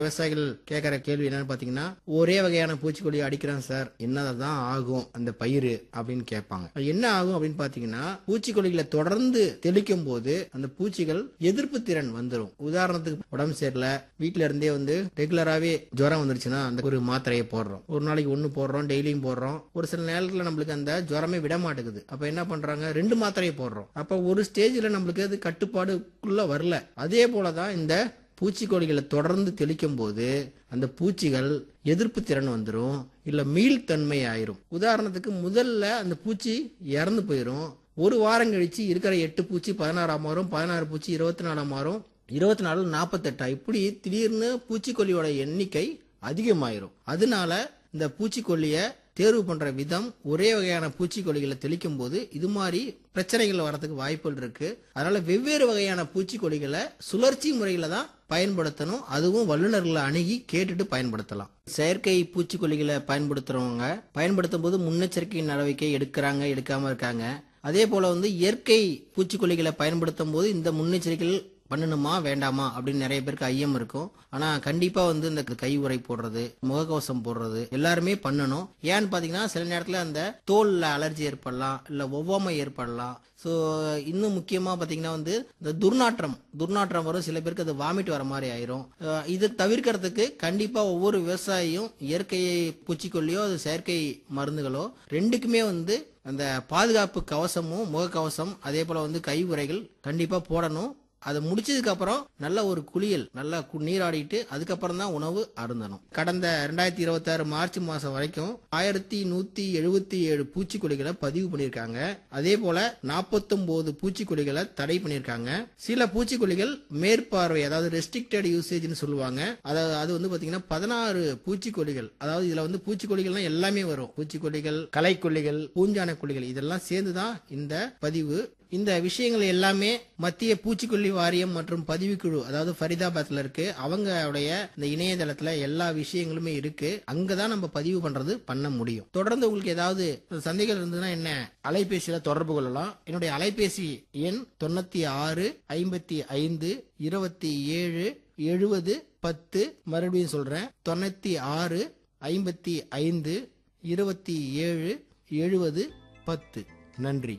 விவசாயிகள் கேட்கற கேள்வி என்னன்னு பாத்தீங்கன்னா ஒரே வகையான பூச்சிக்கொல்லி அடிக்கிறோம் சார் என்னதான் ஆகும் அந்த பயிர் அப்படின்னு கேட்பாங்க அது என்ன ஆகும் அப்படின்னு பாத்தீங்கன்னா பூச்சிக்கொல்லிகளை தொடர்ந்து தெளிக்கும் போது அந்த பூச்சிகள் எதிர்ப்பு திறன் வந்துடும் உதாரணத்துக்கு உடம்பு சரியில்லை வீட்ல இருந்தே வந்து ரெகுலராகவே ஜுரம் வந்துருச்சுன்னா அந்த ஒரு மாத்திரையை போடுறோம் ஒரு நாளைக்கு ஒன்று போடுறோம் டெய்லியும் போடுறோம் ஒரு சில நேரத்தில் நம்மளுக்கு அந்த ஜுரமே விட மாட்டேங்குது அப்ப என்ன பண்றாங்க ரெண்டு மாத்திரையை போடுறோம் அப்ப ஒரு ஸ்டேஜ்ல நம்மளுக்கு அது கட்டுப்பாடுக்குள்ள வரல அதே போலதான் இந்த பூச்சிக்கொல்லிகளை தொடர்ந்து தெளிக்கும் போது அந்த பூச்சிகள் எதிர்ப்பு திறன் வந்துடும் இல்ல மீள்தன்மை ஆயிரும் உதாரணத்துக்கு முதல்ல அந்த பூச்சி இறந்து போயிரும் ஒரு வாரம் கழிச்சு இருக்கிற எட்டு பூச்சி பதினாறாம் மாறும் பதினாறு பூச்சி இருபத்தி நாலாம் மாறும் இருபத்தி நாலு நாற்பத்தெட்டா இப்படி திடீர்னு பூச்சிக்கொல்லியோட எண்ணிக்கை அதிகமாயிரும் அதனால இந்த பூச்சிக்கொல்லிய தேர்வு பண்ற விதம் ஒரே வகையான பூச்சிக்கொல்லிகளை தெளிக்கும் போது இது மாதிரி பிரச்சனைகள் வரதுக்கு வாய்ப்புகள் இருக்கு அதனால வெவ்வேறு வகையான பூச்சிக்கொல்லிகளை சுழற்சி முறையில தான் பயன்படுத்தணும் அதுவும் வல்லுநர்களை அணுகி கேட்டுட்டு பயன்படுத்தலாம் செயற்கை பூச்சிக்கொல்லிகளை பயன்படுத்துறவங்க பயன்படுத்தும் போது முன்னெச்சரிக்கை நடவடிக்கை எடுக்கிறாங்க எடுக்காம இருக்காங்க அதே போல வந்து இயற்கை பூச்சிக்கொல்லிகளை பயன்படுத்தும் போது இந்த முன்னெச்சரிக்கைகள் பண்ணணுமா வேண்டாமா அப்படின்னு நிறைய பேருக்கு ஐயம் இருக்கும் ஆனா கண்டிப்பா வந்து இந்த கை உறை போடுறது முகக்கவசம் போடுறது எல்லாருமே பண்ணணும் ஏன்னு பாத்தீங்கன்னா சில நேரத்துல அந்த தோல்ல அலர்ஜி ஏற்படலாம் இல்ல ஒவ்வாமை ஏற்படலாம் ஸோ இன்னும் முக்கியமா பாத்தீங்கன்னா வந்து இந்த துர்நாற்றம் துர்நாற்றம் வரும் சில பேருக்கு அது வாமிட் வர மாதிரி ஆயிரும் அஹ் இது தவிர்க்கிறதுக்கு கண்டிப்பா ஒவ்வொரு விவசாயியும் இயற்கை பூச்சிக்கொல்லியோ அது செயற்கை மருந்துகளோ ரெண்டுக்குமே வந்து அந்த பாதுகாப்பு கவசமும் முகக்கவசம் அதே போல வந்து கை உறைகள் கண்டிப்பா போடணும் அதை முடிச்சதுக்கு அப்புறம் நல்ல ஒரு குளியல் நல்லா கு- நீராடிட்டு அதுக்கப்புறம் தான் உணவு அருந்தணும் கடந்த ரெண்டாயிரத்தி இருபத்தாறு மார்ச் மாசம் வரைக்கும் ஆயிரத்தி நூத்தி எழுபத்தி ஏழு பூச்சிக்கொல்லிகளை பதிவு பண்ணியிருக்காங்க அதே போல நாற்பத்தொன்பது பூச்சிக்கொல்லிகளை தடை பண்ணியிருக்காங்க சில பூச்சிக்கொல்லிகள் மேற்பார்வை அதாவது ரெஸ்ட்ரிக்டட் யூசேஜ்னு சொல்லுவாங்க அதாவது அது வந்து பாத்தீங்கன்னா பதினாறு பூச்சிக்கொல்லிகள் அதாவது இதுல வந்து பூச்சிக்கொல்லிகள்லாம் எல்லாமே வரும் பூச்சிக்கொல்லிகள் களைக்கொல்லிகள் பூஞ்சான கொல்லிகள் இதெல்லாம் சேர்ந்து தான் இந்த பதிவு இந்த விஷயங்கள் எல்லாமே மத்திய பூச்சிக்கொல்லி வாரியம் மற்றும் பதிவுக்குழு அதாவது ஃபரிதாபாத்ல இருக்கு அவங்களுடைய இந்த இணையதளத்துல எல்லா விஷயங்களுமே இருக்கு அங்கதான் நம்ம பதிவு பண்றது பண்ண முடியும் தொடர்ந்து உங்களுக்கு ஏதாவது சந்தேகம் இருந்ததுன்னா என்ன அலைபேசியில தொடர்பு கொள்ளலாம் என்னுடைய அலைபேசி எண் தொண்ணூத்தி ஆறு ஐம்பத்தி ஐந்து இருபத்தி ஏழு எழுபது பத்து மறுபடியும் சொல்றேன் தொண்ணூத்தி ஆறு ஐம்பத்தி ஐந்து இருபத்தி ஏழு எழுபது பத்து நன்றி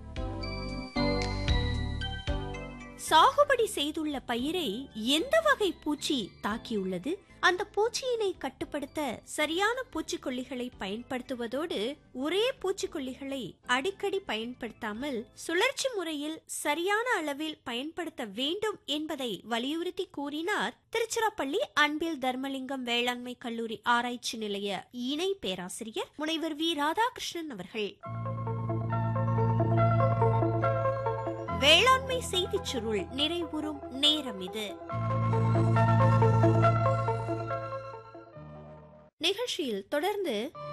சாகுபடி செய்துள்ள பயிரை எந்த வகை பூச்சி தாக்கியுள்ளது அந்த பூச்சியினை கட்டுப்படுத்த சரியான பூச்சிக்கொல்லிகளை பயன்படுத்துவதோடு ஒரே பூச்சிக்கொல்லிகளை அடிக்கடி பயன்படுத்தாமல் சுழற்சி முறையில் சரியான அளவில் பயன்படுத்த வேண்டும் என்பதை வலியுறுத்தி கூறினார் திருச்சிராப்பள்ளி அன்பில் தர்மலிங்கம் வேளாண்மை கல்லூரி ஆராய்ச்சி நிலைய இணை பேராசிரியர் முனைவர் வி ராதாகிருஷ்ணன் அவர்கள் வேளாண்மை செய்திச் சுருள் நிறைவுறும் நேரம் இது நிகழ்ச்சியில் தொடர்ந்து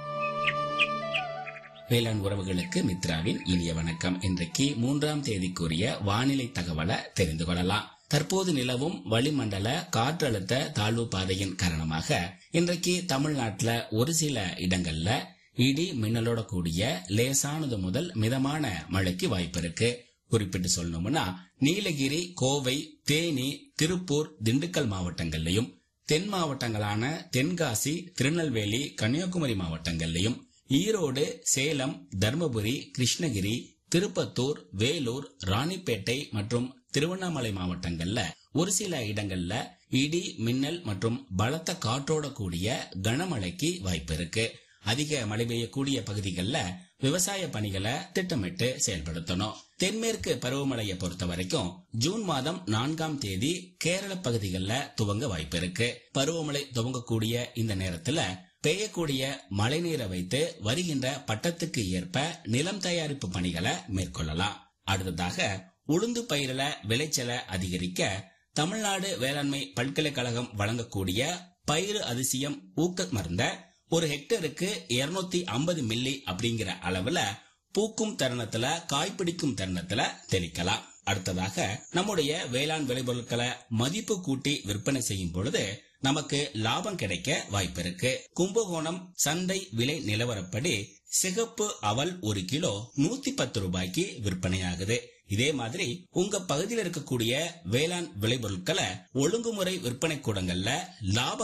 வேளாண் உறவுகளுக்கு மித்ராவின் இனிய வணக்கம் இன்றைக்கு மூன்றாம் தேதிக்குரிய வானிலை தகவலை தெரிந்து கொள்ளலாம் தற்போது நிலவும் வளிமண்டல காற்றழுத்த தாழ்வு பாதையின் காரணமாக இன்றைக்கு தமிழ்நாட்டுல ஒரு சில இடங்கள்ல இடி மின்னலோட கூடிய லேசானது முதல் மிதமான மழைக்கு வாய்ப்பு இருக்கு குறிப்பிட்டு சொல்லணும்னா நீலகிரி கோவை தேனி திருப்பூர் திண்டுக்கல் மாவட்டங்கள்லயும் தென் மாவட்டங்களான தென்காசி திருநெல்வேலி கன்னியாகுமரி மாவட்டங்கள்லயும் ஈரோடு சேலம் தர்மபுரி கிருஷ்ணகிரி திருப்பத்தூர் வேலூர் ராணிப்பேட்டை மற்றும் திருவண்ணாமலை மாவட்டங்கள்ல ஒரு சில இடங்கள்ல இடி மின்னல் மற்றும் பலத்த காற்றோட கூடிய கனமழைக்கு வாய்ப்பு இருக்கு அதிக மழை பெய்யக்கூடிய பகுதிகளில் விவசாய பணிகளை திட்டமிட்டு செயல்படுத்தணும் தென்மேற்கு பருவமழையை பொறுத்த வரைக்கும் ஜூன் மாதம் நான்காம் தேதி கேரள பகுதிகளில் துவங்க வாய்ப்பு இருக்கு பருவமழை துவங்கக்கூடிய இந்த நேரத்துல பெய்யக்கூடிய மழைநீரை வைத்து வருகின்ற பட்டத்துக்கு ஏற்ப நிலம் தயாரிப்பு பணிகளை மேற்கொள்ளலாம் அடுத்ததாக உளுந்து பயிரில விளைச்சலை அதிகரிக்க தமிழ்நாடு வேளாண்மை பல்கலைக்கழகம் வழங்கக்கூடிய பயிறு அதிசயம் ஊக்க மருந்த ஒரு ஹெக்டருக்கு 250 ஐம்பது மில்லி அப்படிங்கிற அளவுல பூக்கும் தருணத்துல காய்பிடிக்கும் தருணத்துல தெளிக்கலாம் அடுத்ததாக நம்முடைய வேளாண் விளைபொருட்களை மதிப்பு கூட்டி விற்பனை செய்யும் பொழுது நமக்கு லாபம் கிடைக்க வாய்ப்பு இருக்கு கும்பகோணம் சந்தை விலை நிலவரப்படி சிகப்பு அவல் ஒரு கிலோ நூத்தி பத்து ரூபாய்க்கு விற்பனையாகுது இதே மாதிரி உங்க பகுதியில் இருக்கக்கூடிய வேளாண் விளைபொருட்களை ஒழுங்குமுறை விற்பனை கூடங்கள்ல லாப